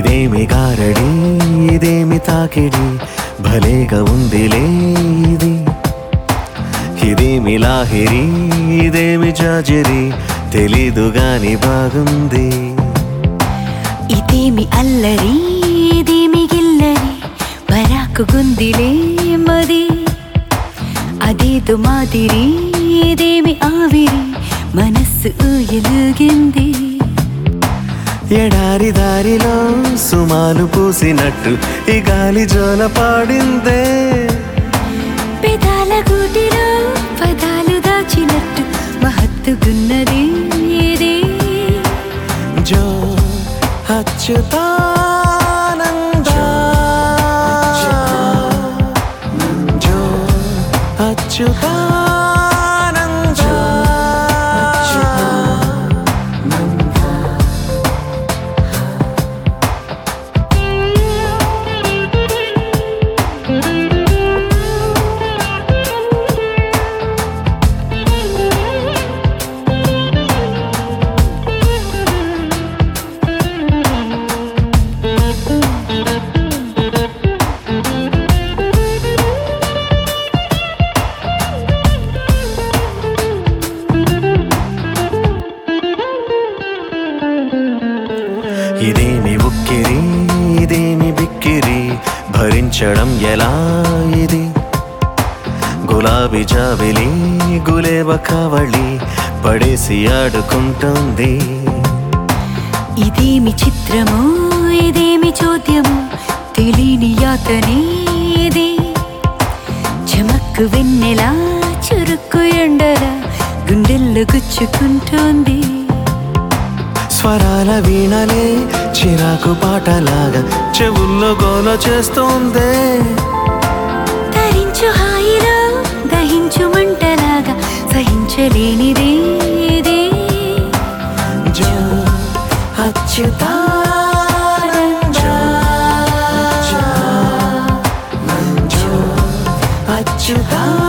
ఇదేమి గారడి ఇదేమి తాకిడి భలేగా ఉందిలే ఇది ఇదేమి లాహిరి ఇదేమి జాజిరి తెలీదు గాని బాగుంది ఇదేమి అల్లరి ఇదేమి గిల్లరి పరాకు గుందిలే మది అదేదో మాదిరి ఇదేమి ఆవిరి మనస్సు ఊయలుగింది ఎడారి దారిలో సుమాలు పూసినట్టు ఈ గాలి జోల పాడిందే పెదాల గూటిలో పదాలు దాచినట్టు మహత్తుగున్నది ఏదే జో అచ్యుతానంద జో అచ్యుతానంద ఇదేమి ఉక్కిరి ఇదేమి బిక్కిరి భరించడం ఎలా ఇది గులాబీ జాబిలి గులేబ కవళి పడేసి ఆడుకుంటుంది ఇదేమి చిత్రమో ఇదేమి చోద్యమో తెలియని యాతనే ఇది చమక్కు వెన్నెలా చురుక్కు ఎండలా గుండెల్లో గుచ్చుకుంటోంది స్వరాల వీణలే చిరాకు పాటలాగా చెవుల్లో గోల చేస్తోందే తరించు హాయిలో దహించు మంటలాగా సహించలేనిదే ఇదే. జో అచ్యుతానంద జో అచ్యుతానంద